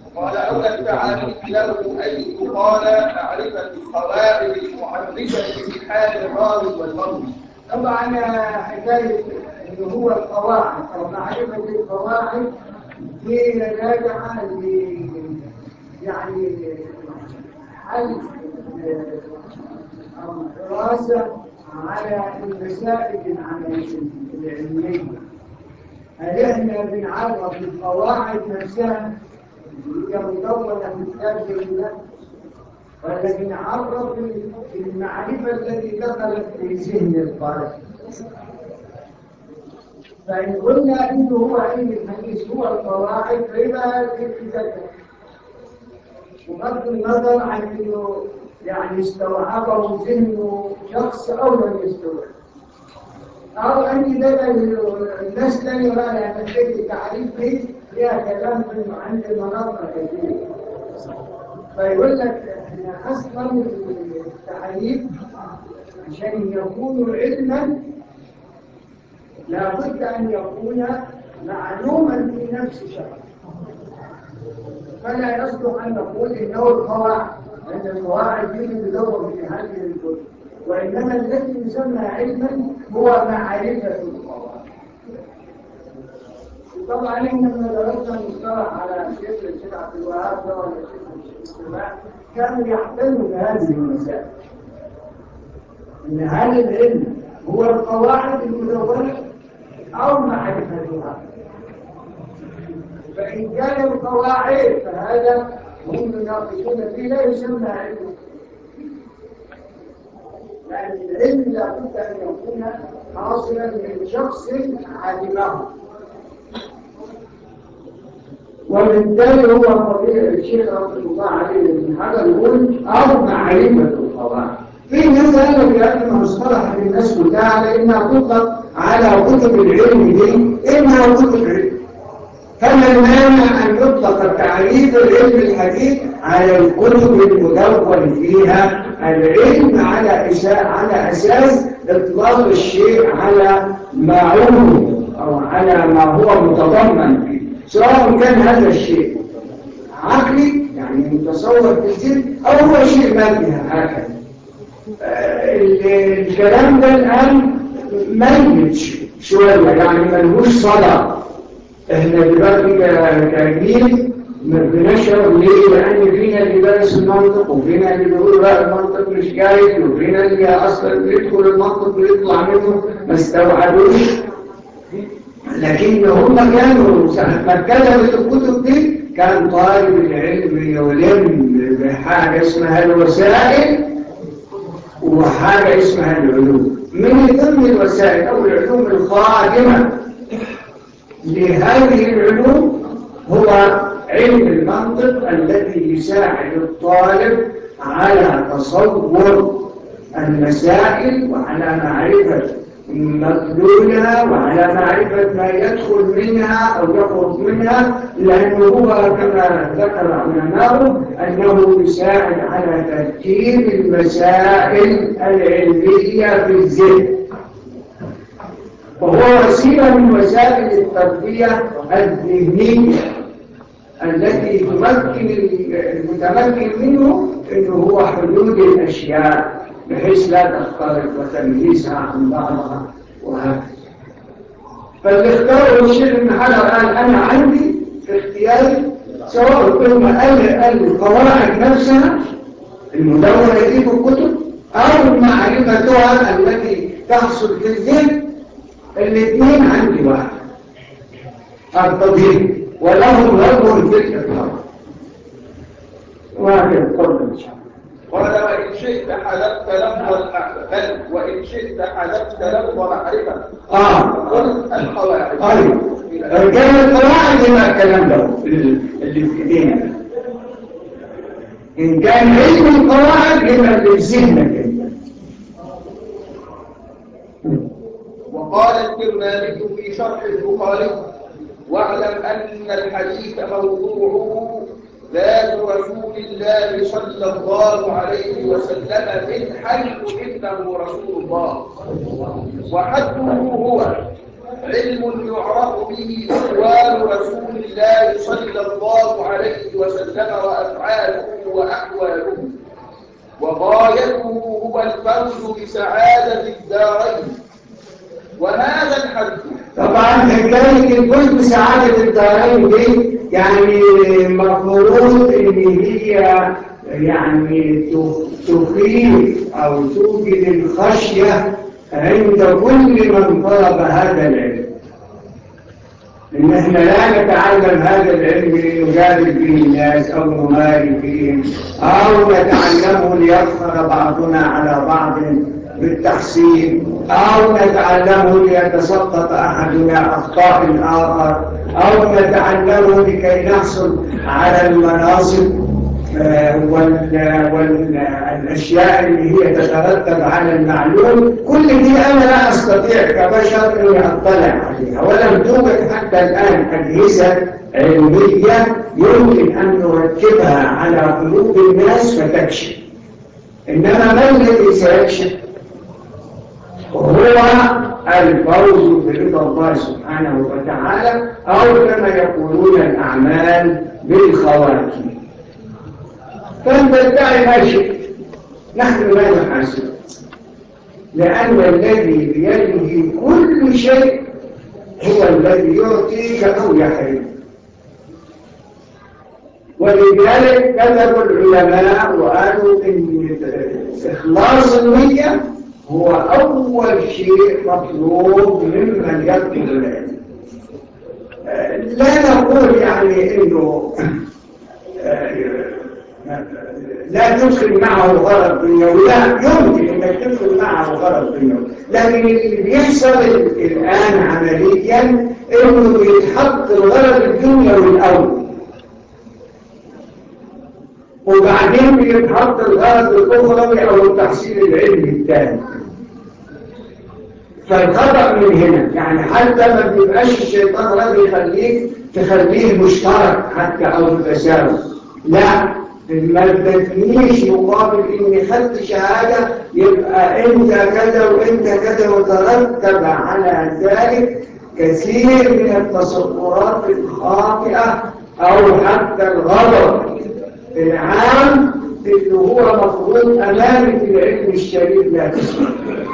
قال أولى التعاريف له أن يقال معرفة القواعد المعرفة في حال الراوي والمروي طبعا حكاية اللي هو القواعد أو معرفة القواعد دي راجعة ل يعني حل أو دراسة على المسائل العلمية هل احنا بنعرف القواعد نفسها هي مدونة في كتاب الله ولا بنعرف المعرفة التي دخلت في ذهن الطالب فإن قلنا إنه هو علم الحديث هو القواعد فيبقى الكتاب بغض النظر عن انه يعني استوعبه ذهنه شخص او لم يستوعب او ان ده الناس تانية بقى يعني حكايه التعريف دي فيها كلام في عند المناطق كتير فيقول لك احنا اصلا التعريف عشان يكون علما لابد ان يكون معلوما في نفس شخص فلا يصلح أن نقول إنه القواعد لأن القواعد دي تدور في هذه الكتب وإنما الذي يسمى علما هو معرفة القواعد طبعا إحنا لما درسنا المصطلح على شيخ الشيخ عبد الوهاب ده ولا شيخ الاجتماع كانوا يحتلوا بهذه المسائل إن هذا العلم هو القواعد المدونة أو معرفتها فإن كان القواعد فهذا هم يناقشون فيه لا يسمى علم لأن العلم لابد أن يكون حاصلا من شخص علمه وبالتالي هو قضية الشيخ رحمه الله عليه بن حجر يقول أو معرفة القواعد في ناس قال لك لأن مصطلح الناس كلها لأنها تطلق على كتب العلم دي إنها كتب علم فما المانع أن يطلق التعريف العلم الحديث على الكتب المدون فيها العلم على على أساس إطلاق الشيء على ما عمره أو على ما هو متضمن فيه سواء كان هذا الشيء عقلي يعني متصور في الذهن أو هو شيء مادي هكذا الكلام ده الآن ميت شوية يعني ملهوش صدى احنا دلوقتي كجيل ما بنشعر ليه لان فينا اللي دارس المنطق وفينا اللي بيقول لا المنطق مش جايز وفينا اللي اصلا بيدخل المنطق ويطلع منه ما استوعبوش لكن هم كانوا ساعه ما كتبت الكتب دي كان طالب العلم يلم بحاجه اسمها الوسائل وحاجه اسمها العلوم من ضمن الوسائل او العلوم الخادمه لهذه العلوم هو علم المنطق الذي يساعد الطالب على تصور المسائل وعلى معرفة مدلولها وعلى معرفة ما يدخل منها أو يخرج منها لأنه هو كما ذكر علماؤه أنه يساعد على ترتيب المسائل العلمية في الذهن وهو وسيلة من وسائل التربية الذهنية التي تمكن المتمكن منه انه هو حدود الاشياء بحيث لا تختلط وتمييزها عن بعضها وهكذا فاللي اختاره الشيخ ابن حجر قال انا عندي في اختياري سواء كنا قال القواعد نفسها المدونة دي في الكتب او معرفتها التي تحصل في الذهن الاثنين عندي واحد التضييق ولهم رب في الإطلاق وهكذا تفضل إن شاء الله قال وإن شئت حذفت لفظ بل وإن شئت حذفت لفظ معرفة آه قل القواعد أيوه كان القواعد ما الكلام ده اللي في ايدينا إن كان علم القواعد يبقى اللي في ذهنك وقال الكرماني في شرح البخاري واعلم أن الحديث موضوع ذات رسول الله صلى الله عليه وسلم من حيث إنه رسول الله وحده هو علم يعرف به أقوال رسول الله صلى الله عليه وسلم وسلم وأفعاله وأحواله وغايته هو الفوز بسعادة الدارين وهذا الحد طبعا حكاية كل سعادة الدارين دي يعني مفروض ان هي يعني تخيف او توجد الخشية عند كل من طلب هذا العلم إن إحنا لا نتعلم هذا العلم لنجادل به الناس أو نماري فيهم أو نتعلمه ليفخر بعضنا على بعض بالتحسين أو نتعلمه ليتسقط أحدنا أخطاء الآخر أو نتعلمه لكي نحصل على المناصب والأشياء اللي هي تترتب على المعلوم كل دي أنا لا أستطيع كبشر أني أطلع عليها ولم توجد حتى الآن أجهزة علمية يمكن أن نركبها على قلوب الناس فتكشف إنما ما الذي سيكشف هو الفوز برضا الله سبحانه وتعالى أو كما يقولون الأعمال بالخواتيم فأنت ادعي ما شئت نحن لا نحاسب لأن الذي بيده كل شيء هو الذي يعطيك أو يحرمك ولذلك كتب العلماء وقالوا ان اخلاص النية هو اول شيء مطلوب ممن يطلب العلم لا نقول يعني انه لا تدخل معه غرض دنيوي لا يمكن انك تدخل معه غرض دنيوي لكن اللي بيحصل الان عمليا انه يتحط الغرض الدنيوي الاول وبعدين بيتحط الغرض الاخروي او التحصيل العلمي الثاني فالخطأ من هنا يعني حتى ما بيبقاش الشيطان راضي يخليك تخليه مشترك حتى او تساوي لا ما تبنيش مقابل اني خدت شهادة يبقى انت كذا وانت كذا وترتب على ذلك كثير من التصورات الخاطئة او حتى الغضب العام اللي هو مفروض امامي في العلم الشريف لا تسمع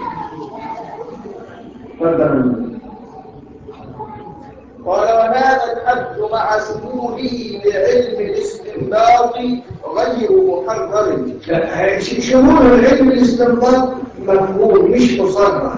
تفضل قال وهذا الحد مع شموله لعلم الاستنباط غير محرر شمول العلم الاستنباط مفهوم مش مصرح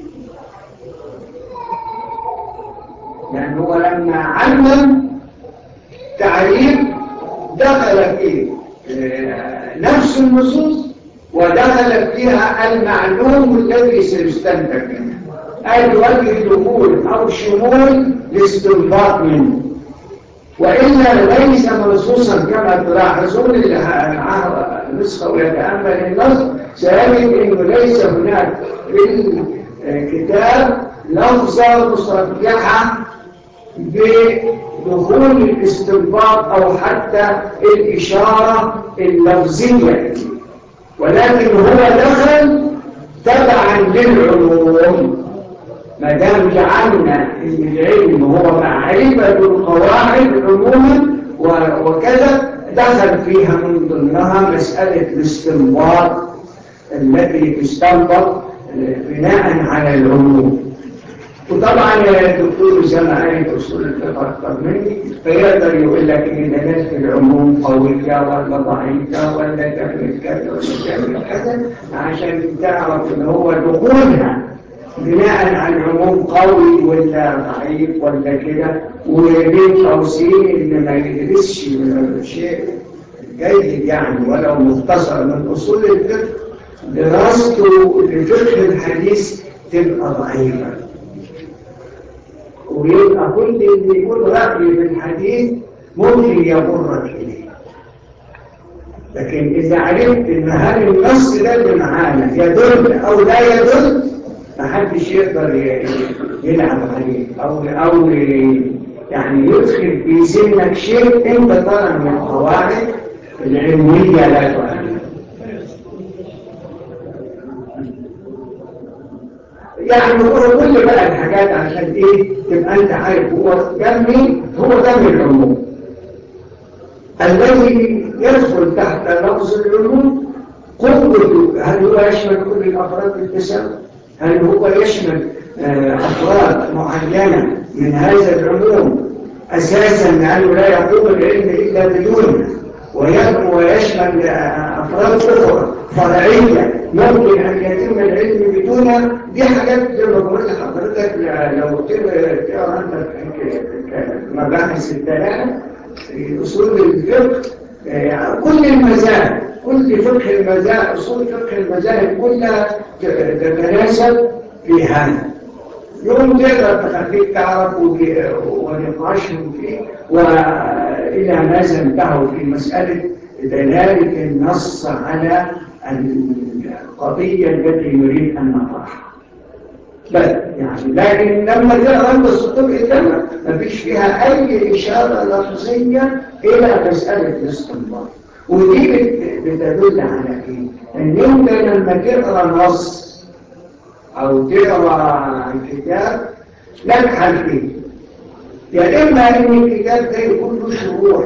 يعني هو لما علم تعريف دخل فيه نفس النصوص ودخل فيها المعلوم الذي سيستنتج منه أي وجه دخول أو شمول لاستنباط منه وإلا ليس منصوصا كما تلاحظون اللي معه نسخة ويتأمل النص سيجد أنه ليس هناك في الكتاب لفظة مصرحة بدخول الاستنباط أو حتى الإشارة اللفظية ولكن هو دخل تبعا للعلوم ما دام جعلنا ان العلم هو معرفة القواعد عموما وكذا دخل فيها من ضمنها مسألة الاستنباط التي تستنبط بناء على العموم وطبعا الدكتور زمان اصول الفقه اكثر مني فيقدر يقول لك ان دلالة العموم قويه ولا ضعيفه ولا تعمل كذا ولا تعمل كذا عشان تعرف ان هو دخولها بناء على العموم قوي ولا ضعيف ولا كده وبين توصيل ان ما يدرسش شيء جيد يعني ولو مختصر من اصول الفقه دراسته لفقه الحديث تبقى ضعيفه ويبقى كل اللي يقول رأي في الحديث ممكن يضرك إليه لكن إذا عرفت إن هل النص ده اللي معانا يدل أو لا يدل محدش يقدر يلعب عليه أو أو يعني يدخل في سنك شيء أنت ترى من القواعد العلمية لا تؤمن يعني هو كل بقى الحاجات عشان ايه تبقى انت عارف هو ده مين هو ده من العموم الذي يدخل تحت لفظ العموم قوته هل هو يشمل كل الأفراد بالتساوي؟ هل هو يشمل أفراد معينة من هذا العموم أساسا لأنه لا يقوم العلم إلا بدونه ويشمل أفراد أخرى فرعية ممكن أن يتم العلم بدونها دي حاجات زي ما بقول لحضرتك لو تقرا أنت مباحث الدلالة في أصول الفقه كل المذاهب كل فقه المذاهب أصول فقه المذاهب كلها تتناسب في هذا يوم تقدر تخليك تعرف ونقاشهم فيه وإلى ماذا انتهوا في مسألة دلالة النص على القضية التي يريد أن نطرحها بل يعني لكن لما تقرا انت السطور قدامك ما فيش فيها اي اشاره لفظيه الى مساله الاستنباط ودي بتدل على ايه؟ ان انت لما تقرا نص او تقرا الكتاب لك حالتين يا اما ان الكتاب ده يكون له شروح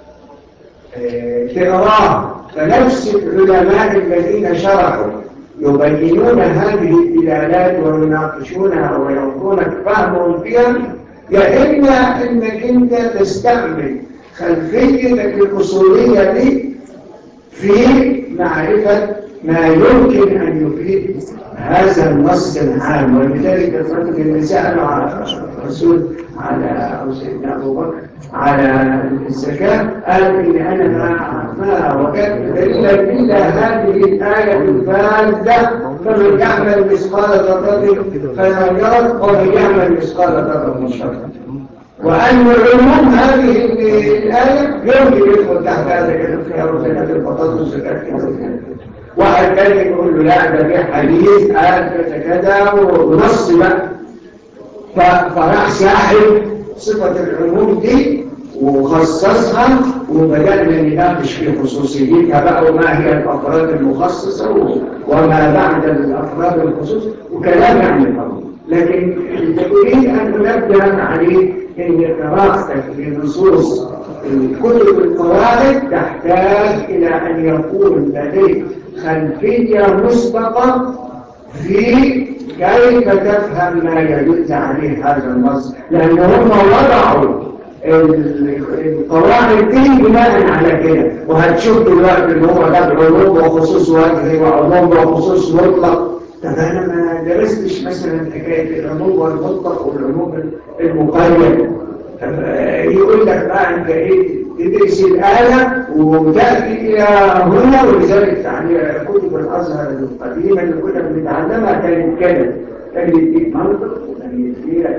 تقراه فنفس العلماء الذين شرحوا يبينون هذه الدلالات ويناقشونها ويعطونك فهمهم فيها يا اما انك انت تستعمل خلفيتك الاصوليه دي في معرفه ما يمكن ان يفيد هذا النص العام ولذلك الرجل اللي سال الرسول على او سيدنا ابو بكر على الزكاه قال ان انا ما ما وجدت دليلا الا هذه الايه الفاذه فمن يعمل مثقال ذره خيرا ومن يعمل مثقال ذره شرا وأن العموم هذه الآية يمكن يدخل تحت هذا كده خيار زكاة البطاطس وزكاة كذا واحد تاني يقول له لا ده في حديث قال كذا كذا ونص بقى فراح ساحب صفة العموم دي وخصصها وبدأنا نناقش في خصوصيتها بقى وما هي الأفراد المخصصة وما بعد الأفراد الخصوص وكلام يعني الأمر لكن انت تريد أن ننبه عليه ان قراءتك لنصوص كتب القواعد تحتاج إلى أن يكون لديك خلفية مسبقة في كيف تفهم ما يدل عليه هذا النص لأن هم وضعوا القواعد دي بناء على كده وهتشوف دلوقتي ان هو ده عموم وخصوص وجهي وعموم وخصوص مطلق طب انا ما درستش مثلا حكايه العموم والمطلق والعموم المقيد يقول لك بقى انت ايه تدرس الآلة وتأتي إلى هنا ولذلك يعني كتب الأزهر القديمة اللي كنا بنتعلمها كانت كده كان يديك منطق وكان يديك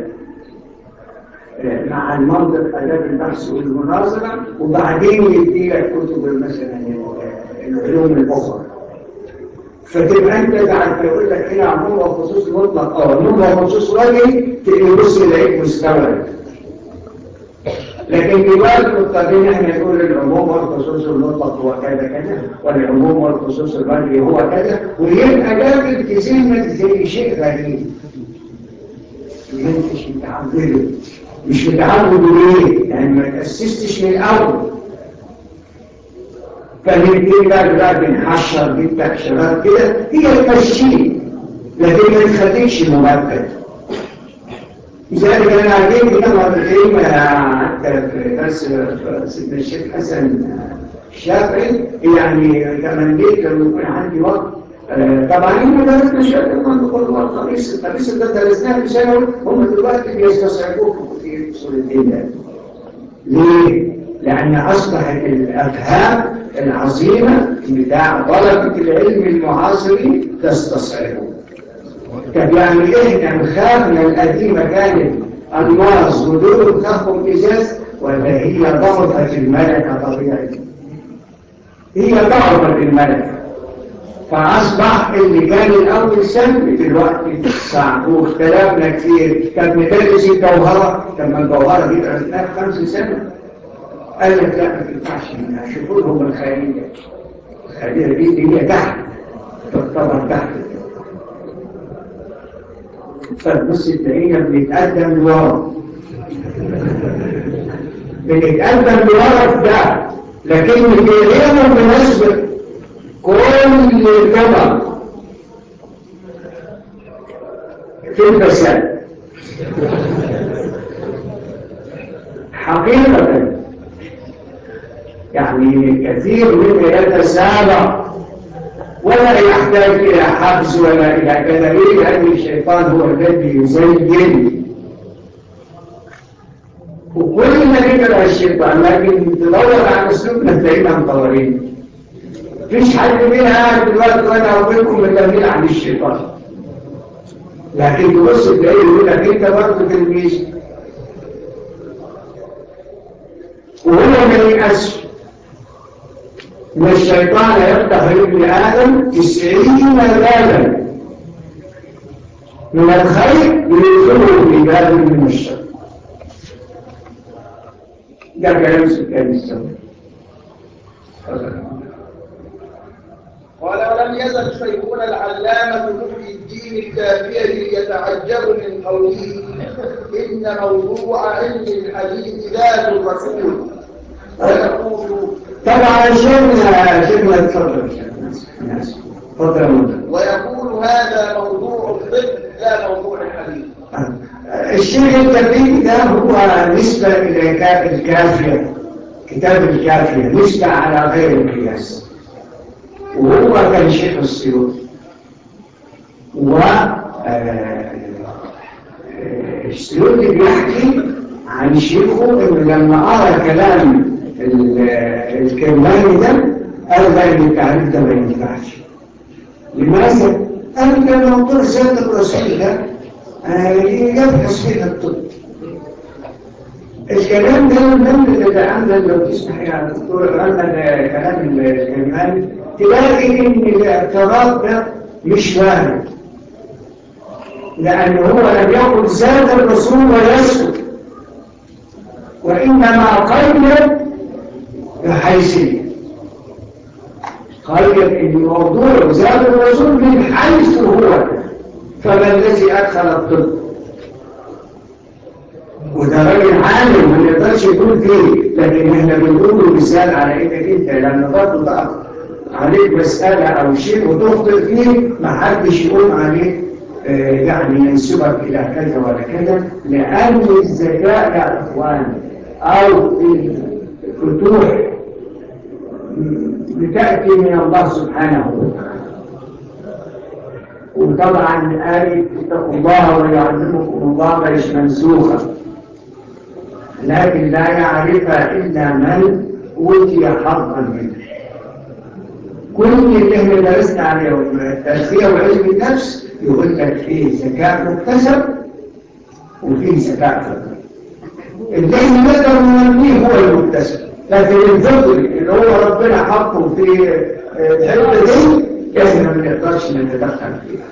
مع المنطق آداب البحث والمناظرة وبعدين يديك كتب مثلا العلوم الأخرى فتبقى انت بعد يقول لك هنا عموم وخصوص مطلق اه عموم وخصوص وجهي تبص يلاقيك مستوعب لكن دلوقتي مضطرين احنا نقول العموم والخصوص المطلق هو كذا كذا والعموم والخصوص الوجهي هو كذا ويبقى ده التزامك زي شيء غريب ما انتش متعوده مش متعود ليه؟ يعني ما تأسستش من الأول فنبتدي بقى دلوقتي نحشر دي التأشيرات كده هي تمشي لكن ما تخليكش ممثل لذلك انا عجبني كما الكريمه حتى في درس سيدنا الشيخ حسن الشافعي يعني تمنيت لو يكون عندي وقت طبعا احنا درسنا شويه كمان كل وقت خميس الخميس ده درسناه في ثانوي هم دلوقتي بيستصعبوه في اصول الدين ده ليه؟ لأن أصبحت الأفهام العظيمة بتاع طلبة العلم المعاصرين تستصعبه طب يعني احنا مخافنا القديمة كانت الماس ودول تخم ازاز ولا هي ضعفت الملكة طبيعي هي ضعفت الملكة فأصبح اللي كان الأول سلبي دلوقتي صعب واختلفنا كتير كانت مدرس الجوهرة لما الجوهرة دي درسناها في خمس سنة قال لك لا ما تنفعش منها شوفوا لهم الخارجة الخارجة دي اللي هي تحت تعتبر تحت فبص تلاقينا بنتقدم لورا بنتقدم لورا في ده لكن غيره بالنسبة كل طبع في الفساد حقيقة يعني كثير منه يتسابق ولا يحتاج إلى حبس ولا إلى كذا ليه لأن الشيطان هو الذي يزين وكلنا نقرأ الشيطان لكن تدور على أسلوبنا تلاقينا مطورين مفيش حد فينا قاعد دلوقتي وانا وبينكم متابعين عن الشيطان لكن تبص تلاقيه يقول لك انت برضه تلميذ وهو ما ييأسش ان الشيطان يفتح لابن ادم تسعين بابا من الخير يدخله بباب من الشر ده كلام سكان السماء قال ولم يزل شيخنا العلامة محي الدين الكافية يتعجب من قوله إن موضوع علم الحديث ذات الرسول ويقول طبعا شيخنا شيخنا تفضل شيخنا تفضل ويقول هذا موضوع الطب لا موضوع الحديث الشيخ الكبير ده هو نسبة إلى الكافية كتاب الكافية نسبة على غير القياس وهو كان شيخ السيوطي و السيوطي بيحكي عن شيخه انه لما قرا كلام الكرماني ده قال بقى ان التعريف ده ما ينفعش لماذا؟ قال ده موضوع ذات الرسول ده يبحث فيها الطب الكلام ده من تتأمل لو تسمح يا دكتور عنا كلام الكرماني تلاقي ان الاعتراض ده مش وارد لأنه هو لم يقل زاد الرسول ويسكت وإنما قيد بحيثية قيد ان موضوع زاد الرسول من حيث هو فما الذي أدخل الطب وده راجل عالم ما نقدرش يقول فيه لكن احنا بنقول مثال على انك انت لما تطلع عليك مسألة أو شيء وتخطئ فيه ما حدش يقوم عليك آه يعني ينسبك إلى كذا ولا كذا لأن الذكاء يا إخوان أو الفتوح بتأتي من الله سبحانه وتعالى وطبعا آية اتقوا الله ويعلمكم الله مش منسوخة لكن لا يعرفها إلا من أوتي حظا منه كل اللي احنا درسنا عليه التزكية وعلم النفس يقول لك فيه ذكاء مكتسب وفيه ذكاء فطري اللي احنا نقدر ننميه هو المكتسب لكن الفطري اللي هو ربنا حطه في الحته دي احنا ما نقدرش نتدخل فيها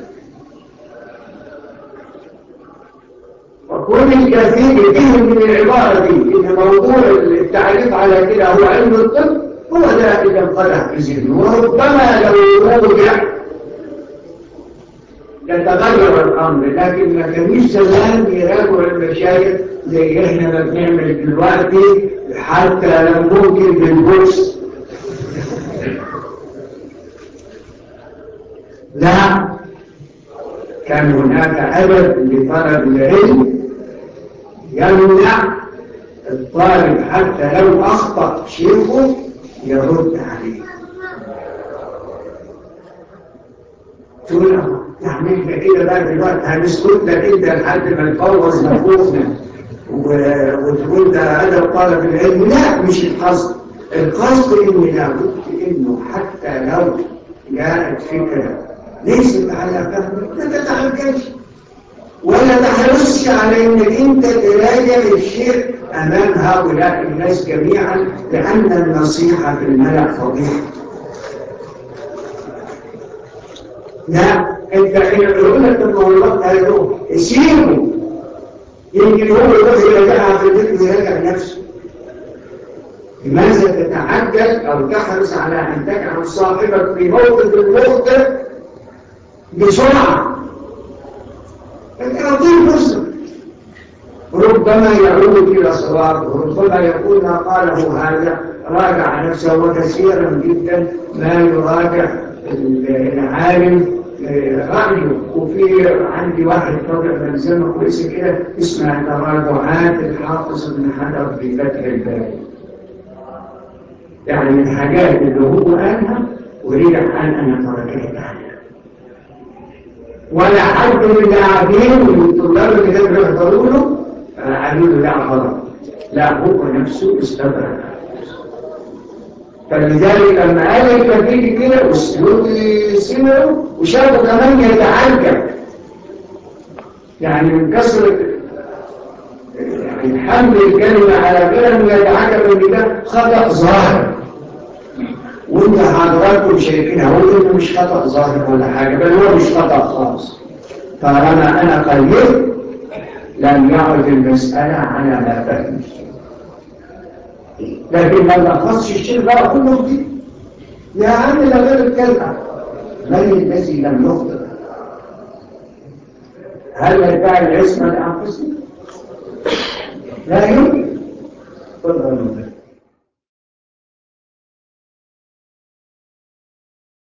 وكل الكثير يفهم من العبارة دي إن موضوع التعريف على كده هو علم الطب هو ده إذا انقلع في ذهنه وربما لو رجع يتغير الأمر لكن ما كانش زمان يراجعوا المشايخ زي احنا ما بنعمل دلوقتي حتى لو ممكن بالبوكس لا كان هناك أدب لطلب العلم يمنع الطالب حتى لو أخطأ شيخه يرد عليه تقول يعني احنا كده بقى دلوقتي هنسكت لك انت لحد ما نفوز نفوخنا وتقول ده أدب طالب العلم لا مش القصد القصد ان لابد انه حتى لو جاءت فكره ليس على فهمك لا تتحجج ولا تحرصش على انك انت تراجع الشيء امام هؤلاء الناس جميعا لان النصيحه في الملأ فضيحه لا انت يقول لك الموضوع هيروح سيبه يمكن هو يروح يراجعها في البيت ويراجع نفسه لماذا تتعجل او تحرص على ان تجعل صاحبك في موقف المخطئ بسرعة الأعطيه فرصة ربما يعود إلى صواب وربما يقول ما قاله هذا راجع نفسه وكثيرا جدا ما يراجع العالم رأيه وفي عندي واحد طبع ملزمة كويسة كده اسمها تراجعات الحافظ بن حجر في فتح الباري يعني من الحاجات اللي هو قالها ورجع قال أنا تركت عنها ولا حد من اللاعبين من الطلاب اللي كانوا يحضروا له قالوا له لا غلط لا هو نفسه استدرك فلذلك لما قال الكبير كده والسلوك سمعوا وشافوا كمان يتعجب يعني من كثرة يعني حمل الكلمة على كلمة يتعجب ان ده خطأ ظاهر وانت حضراتكم شايفينها هو انه مش خطأ ظاهر ولا حاجة بل هو مش خطأ خالص طالما انا قيدت لم يعد المسألة على ما فهمت لكن ما لخصش الشيء بقى كله دي يا عم ده غير الكلمة من الذي لم يخطئ هل يدعي العصمة لأنفسه؟ لا يمكن تفضل